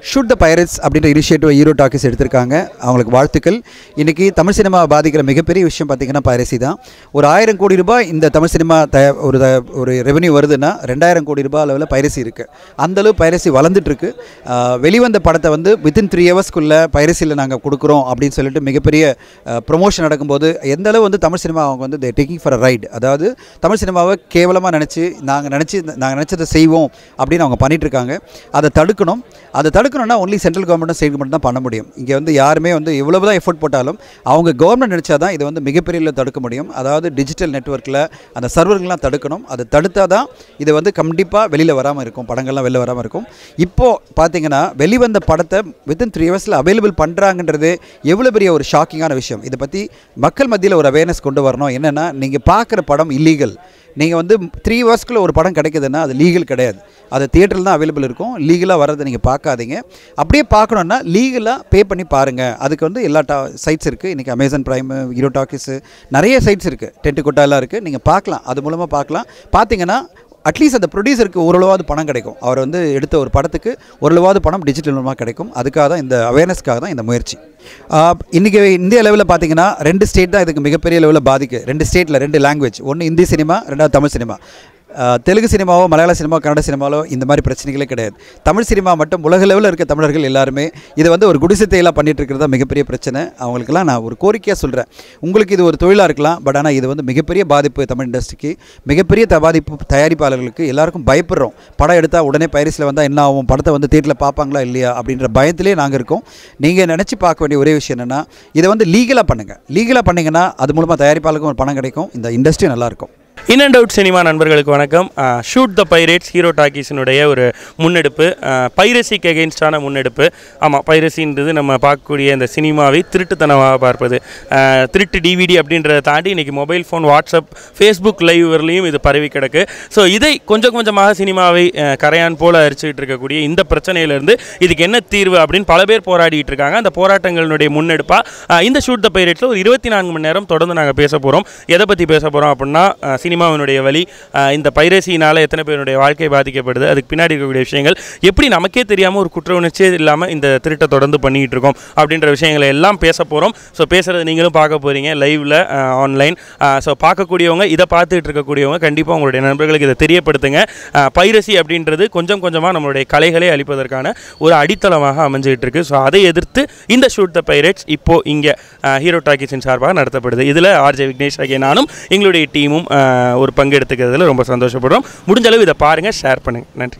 shoot the pirates அப்படின்ற initiative hero talkies எடுத்திருக்காங்க அவங்களுக்கு வாழ்த்துக்கள் இன்றைக்கி தமிழ் சினிமா பாதிக்கிற மிகப்பெரிய விஷயம் பார்த்திங்கன்னா பைரசி தான் ஒரு ஆயிரம் கோடி ரூபாய் இந்த தமிழ் சினிமா த ஒரு த- ஒரு ரெவென்யூ வருதுன்னா ரெண்டாயிரம் கோடி ரூபாய் அளவில் பைரசி இருக்குது அந்தளவு பைரசி வளர்ந்துட்டுருக்கு வெளிவந்த படத்தை வந்து வித்தின் த்ரீ ஹவர்ஸ்க்குள்ளே பைரசியில் நாங்கள் கொடுக்குறோம் அப்படின்னு சொல்லிட்டு மிகப்பெரிய ப்ரொமோஷன் நடக்கும்போது எந்த அளவு வந்து தமிழ் சினிமா அவங்க வந்து they taking for a ride அதாவது தமிழ் சினிமாவை கேவலமாக நினச்சி நாங்கள் நினச்சி நாங்கள் நினச்சதை செய்வோம் அப்படின்னு அவங்க பண்ணிட்டு இருக்காங்க அதை தடுக்கணும் அதை தடுக்கணும்னா ஒன்லி சென்ட்ரல் கவர்மெண்ட்டும் ஸ்டேட் கவர்மெண்ட் தான் பண்ண முடியும் இங்கே வந்து யாருமே வந்து எவ்வளவு தான் எஃபோர்ட் போட்டாலும் அவங்க கவர்மெண்ட் நினச்சா தான் இதை வந்து மிகப்பெரிய அளவுல தடுக்க முடியும் அதாவது டிஜிட்டல் நெட்ஒர்க்கில் அந்த சர்வர்கள்லாம் தடுக்கணும் அதை தடுத்தா தான் இது வந்து கண்டிப்பாக வெளியில் வராமல் இருக்கும் படங்கள்லாம் வெளில வராமல் இருக்கும் இப்போது பார்த்தீங்கன்னா வெளிவந்த படத்தை வித்தின் த்ரீ ஹவர்ஸில் அவைலபிள் பண்ணுறாங்கன்றது எவ்வளோ பெரிய ஒரு ஷாக்கிங்கான விஷயம் இதை பற்றி மக்கள் மத்தியில் ஒரு அவேர்னஸ் கொண்டு வரணும் என்னென்னா நீங்கள் பார்க்குற படம் இல்லீகல் நீங்கள் வந்து த்ரீ ஹவர்ஸ்க்குள்ள ஒரு படம் கிடைக்குதுன்னா அது லீகல் கிடையாது அது தியேட்டரில் தான் அவைலபிள் இருக்கும் லீகலாக வர்றதை நீங்கள் பார்க்காதீங்க அப்படியே பார்க்கணுன்னா லீகலாக பே பண்ணி பாருங்கள் அதுக்கு வந்து எல்லா டா சைட்ஸ் இருக்குது இன்றைக்கி அமேசான் ப்ரைமு ஹீரோ டாக்கிஸு நிறைய சைட்ஸ் இருக்குது டென்ட்டு கொட்டாலாம் இருக்குது நீங்கள் பார்க்கலாம் அது மூலமாக பார்க்கலாம் பார்த்தீங்கன்னா அட்லீஸ்ட் அந்த ப்ரொடியூசருக்கு ஓரளவாவது பணம் கிடைக்கும் அவர் வந்து எடுத்த ஒரு படத்துக்கு ஓரளவாவது பணம் டிஜிட்டல் மூலமாக கிடைக்கும் அதுக்காக தான் இந்த அவேர்னஸ்க்காக தான் இந்த முயற்சி இன்றைக்கி இந்திய லெவலில் பார்த்தீங்கன்னா ரெண்டு ஸ்டேட் தான் இதுக்கு மிகப்பெரிய லெவலில் பாதிக்கு ரெண்டு ஸ்டேட்டில் ரெண்டு லாங்குவேஜ் ஒன்று ஹிந்தி சினிமா ரெண்டாவது தமிழ் சினிமா ஆஹ் தெலுங்கு சினிமாவோ மலையாள சினிமா கன்னட சினிமாவோ இந்த மாதிரி பிரச்சனைகளே கிடையாது தமிழ் சினிமா மட்டும் உலக லெவலில் இருக்க தமிழர்கள் எல்லாருமே இதை வந்து ஒரு குடிசத்தையெல்லாம் பண்ணிட்டு இருக்கிறது தான் மிகப்பெரிய பிரச்சனை அவங்களுக்கெல்லாம் நான் ஒரு கோரிக்கையாக சொல்கிறேன் உங்களுக்கு இது ஒரு தொழிலாக இருக்கலாம் பட் ஆனால் இது வந்து மிகப்பெரிய பாதிப்பு தமிழ் இண்டஸ்ட்ரிக்கு மிகப்பெரிய த பாதிப்பு தயாரிப்பாளர்களுக்கு எல்லாருக்கும் பயப்படுறோம் படம் எடுத்தால் உடனே பைரஸில் வந்தால் என்ன ஆகும் படத்தை வந்து தேட்டரில் பார்ப்பாங்களா இல்லையா அப்படின்ற பயத்திலே நாங்கள் இருக்கோம் நீங்கள் நினச்சி பார்க்க வேண்டிய ஒரே விஷயம் என்னென்னா இதை வந்து லீகலாக பண்ணுங்கள் லீகலாக பண்ணிங்கன்னா அது மூலமாக தயாரிப்பாளருக்கும் ஒரு பணம் கிடைக்கும் இந்த இண்டஸ்ட்ரி நல்லாயிருக்கும் இன் அண்ட் அவுட் சினிமா நண்பர்களுக்கு வணக்கம் ஷூட் த பைரேட்ஸ் ஹீரோ டாக்கீஸினுடைய ஒரு முன்னெடுப்பு பைரசிக்கு அகெயின்ஸ்டான முன்னெடுப்பு ஆமாம் பைரசின்றது நம்ம பார்க்கக்கூடிய இந்த சினிமாவை திருட்டுத்தனமாக பார்ப்பது அஹ், திருட்டு டிவிடி அப்படின்றத தாண்டி இன்றைக்கி mobile phone WhatsApp Facebook live வரலையும் இது பரவி கிடக்கு ஸோ இதை கொஞ்சம் கொஞ்சமாக சினிமாவை அஹ், கரையான் போல அரிச்சுக்கிட்டு இருக்கக்கூடிய இந்த பிரச்சனையிலேருந்து இதுக்கு என்ன தீர்வு அப்படின்னு பல பேர் போராடிட்டு இருக்காங்க அந்த போராட்டங்களுடைய முன்னெடுப்பாக இந்த ஷூட் த பைரேட்ஸில் ஒரு இருபத்தி நான்கு மணி நேரம் தொடர்ந்து நாங்கள் பேச போகிறோம் எதை பற்றி பேச போகிறோம் அப்படின்னா அஹ், சினிமாவினுடைய வழி அஹ், இந்த பைரசினால் எத்தனை பேருடைய வாழ்க்கை பாதிக்கப்படுது அதுக்கு பின்னாடி இருக்கக்கூடிய விஷயங்கள் எப்படி நமக்கே தெரியாமல் ஒரு குற்ற உணர்ச்சியே இல்லாமல் இந்த திருட்டை தொடர்ந்து பண்ணிகிட்டு இருக்கோம் அப்படின்ற விஷயங்களை எல்லாம் பேச போகிறோம் ஸோ பேசுகிறது நீங்களும் பார்க்க போகிறீங்க லைவில் ஆன்லைன் ஸோ பார்க்கக்கூடியவங்க இதை பார்த்துட்டு இருக்கக்கூடியவங்க கண்டிப்பாக உங்களுடைய நண்பர்களுக்கு இதை தெரியப்படுத்துங்க பைரசி அப்படின்றது கொஞ்சம் கொஞ்சமாக நம்மளுடைய கலைகளை அழிப்பதற்கான ஒரு அடித்தளமாக அமைஞ்சிட்டு இருக்கு ஸோ அதை எதிர்த்து இந்த ஷூட் த பைரேட்ஸ் இப்போ இங்கே ஹீரோ டாக்கிஸின் சார்பாக நடத்தப்படுது இதில் ஆர்ஜே விக்னேஷ் ஆகிய நானும் எங்களுடைய டீமும் அஹ், ஒரு பங்கு எடுத்துக்கிறதுல ரொம்ப சந்தோஷப்படுறோம் முடிஞ்ச அளவு இதை பாருங்கள் ஷேர் பண்ணுங்கள் நன்றி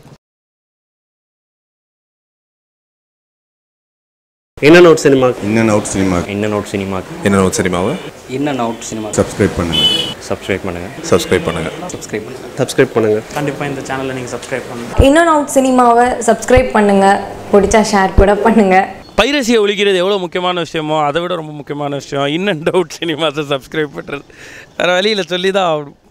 என்ன note cinema in and out cinema என்ன நோட் சினிமாக்கு இன் அண்ட் அவுட் சினிமாவை in and out cinema subscribe பண்ணுங்க சப்ஸ்கிரைப் பண்ணுங்க சப்ஸ்கிரைப் பண்ணுங்க சப்ஸ்கிரைப் பண்ணுங்க சப்ஸ்கிரைப் பண்ணுங்க கண்டிப்பாக இந்த சேனலை நீங்கள் சப்ஸ்கிரைப் பண்ணுங்கள் இன் அண்ட் அவுட் சினிமாவை சப்ஸ்கிரைப் பண்ணுங்கள் பிடிச்சா ஷேர் கூட பண்ணுங்கள் பைரசியை ஒழிக்கிறது எவ்வளோ முக்கியமான விஷயமோ அதை விட ரொம்ப முக்கியமான விஷயம் இன் அண்ட் அவுட் சினிமாஸை சப்ஸ்கிரைப் பண்ணுறது வேறு வழியில் சொல்லி தான் ஆகணும்